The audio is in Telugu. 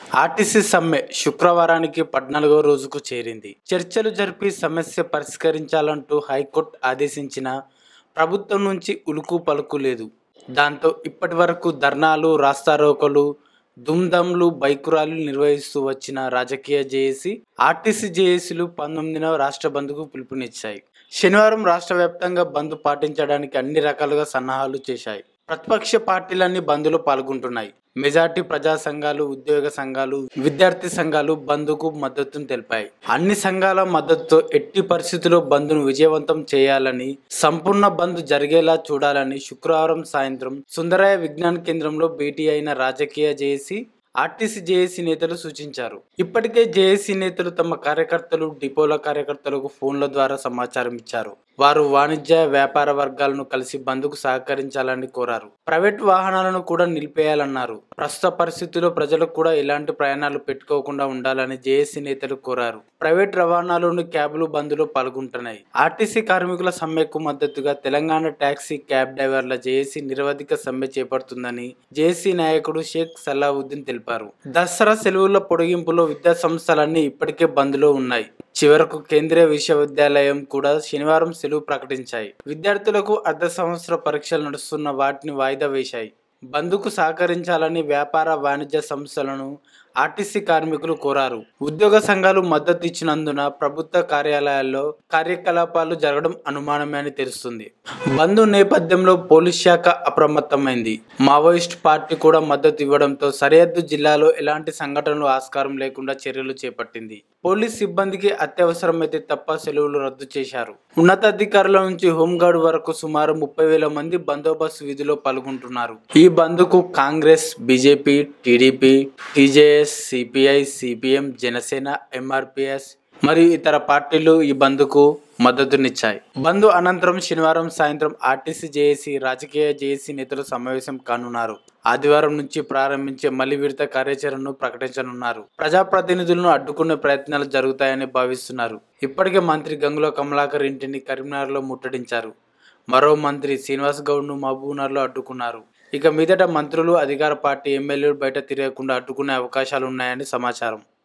ఆర్టీసీ సమ్మె శుక్రవారానికి పద్నాలుగో రోజుకు చేరింది చర్చలు జరిపి సమస్య పరిష్కరించాలంటూ హైకోర్టు ఆదేశించిన ప్రభుత్వం నుంచి ఉలుకు పలుకు లేదు దాంతో ఇప్పటి వరకు ధర్నాలు రాస్తారోకలు దుమ్దమ్లు బైకు ర్యాలీలు నిర్వహిస్తూ వచ్చిన రాజకీయ జేఏసీ ఆర్టీసీ జేఏసీలు పంతొమ్మిదిన రాష్ట్ర బంద్కు పిలుపునిచ్చాయి శనివారం రాష్ట్ర వ్యాప్తంగా బంద్ పాటించడానికి అన్ని రకాలుగా సన్నాహాలు చేశాయి ప్రతిపక్ష పార్టీలన్నీ బంద్లో పాల్గొంటున్నాయి మెజార్టీ ప్రజా సంఘాలు ఉద్యోగ సంఘాలు విద్యార్థి సంఘాలు బంద్కు మద్దతును తెలిపాయి అన్ని సంఘాల మద్దతుతో ఎట్టి పరిస్థితుల్లో బంద్ను విజయవంతం చేయాలని సంపూర్ణ బంద్ జరిగేలా చూడాలని శుక్రవారం సాయంత్రం సుందరయ్య విజ్ఞాన కేంద్రంలో భేటీ అయిన రాజకీయ జేఏసీ ఆర్టీసీ జేఏసీ నేతలు సూచించారు ఇప్పటికే జేఏసీ నేతలు తమ కార్యకర్తలు డిపోల కార్యకర్తలకు ఫోన్ల ద్వారా సమాచారం ఇచ్చారు వారు వాణిజ్య వ్యాపార వర్గాలను కలిసి బంద్కు సహకరించాలని కోరారు ప్రైవేట్ వాహనాలను కూడా నిలిపేయాలన్నారు ప్రస్తుత పరిస్థితుల్లో ప్రజలకు కూడా ఎలాంటి ప్రయాణాలు పెట్టుకోకుండా ఉండాలని జేఏసీ నేతలు కోరారు ప్రైవేట్ రవాణాలోని క్యాబ్లు బంద్లో పాల్గొంటున్నాయి ఆర్టీసీ కార్మికుల సమ్మెకు మద్దతుగా తెలంగాణ ట్యాక్సీ క్యాబ్ డ్రైవర్ల జేఏసీ నిరవధిక సమ్మె చేపడుతుందని జేఏసీ నాయకుడు షేక్ సలావుద్దీన్ తెలిపారు దసరా సెలవుల పొడిగింపులో విద్యా సంస్థలన్నీ ఇప్పటికే బంద్లో ఉన్నాయి చివరకు కేంద్రీయ విశ్వవిద్యాలయం కూడా శనివారం సెలవు ప్రకటించాయి విద్యార్థులకు అర్ధ సంవత్సర పరీక్షలు నడుస్తున్న వాటిని వాయిదా వేశాయి బంద్కు సహకరించాలని వ్యాపార వాణిజ్య సంస్థలను ఆర్టీసీ కార్మికులు కోరారు ఉద్యోగ సంఘాలు మద్దతు ఇచ్చినందున ప్రభుత్వ కార్యాలయాల్లో కార్యకలాపాలు జరగడం అనుమానమే అని తెలుస్తుంది బంద్ నేపథ్యంలో పోలీస్ శాఖ అప్రమత్తమైంది మావోయిస్ట్ పార్టీ కూడా మద్దతు ఇవ్వడంతో సరిహద్దు జిల్లాలో ఎలాంటి సంఘటనలు ఆస్కారం లేకుండా చర్యలు చేపట్టింది పోలీస్ సిబ్బందికి అత్యవసరమైతే తప్ప సెలవులు రద్దు చేశారు ఉన్నతాధికారుల నుంచి హోంగార్డ్ వరకు సుమారు ముప్పై వేల మంది బందోబస్తు విధిలో పాల్గొంటున్నారు ఈ బంద్కు Congress BJP TDP TJS CPI CPM Janasena MRPS మరియు ఇతర పార్టీలు ఈ బంద్కు మద్దతునిచ్చాయి బంద్ అనంతరం శనివారం సాయంత్రం ఆర్టీసీ జేఏసీ రాజకీయ జేఏసీ నేతలు సమావేశం కానున్నారు ఆదివారం నుంచి ప్రారంభించే మలి విడత కార్యాచరణను ప్రకటించనున్నారు ప్రజాప్రతినిధులను అడ్డుకునే ప్రయత్నాలు జరుగుతాయని భావిస్తున్నారు ఇప్పటికే మంత్రి గంగుల కమలాకర్ ఇంటిని కరీంనగర్లో ముట్టడించారు మరో మంత్రి శ్రీనివాస్ గౌడ్ను మహబూబ్నగర్లో అడ్డుకున్నారు ఇక మీదట మంత్రులు అధికార పార్టీ ఎమ్మెల్యేలు బయట తిరగకుండా అడ్డుకునే అవకాశాలు ఉన్నాయని సమాచారం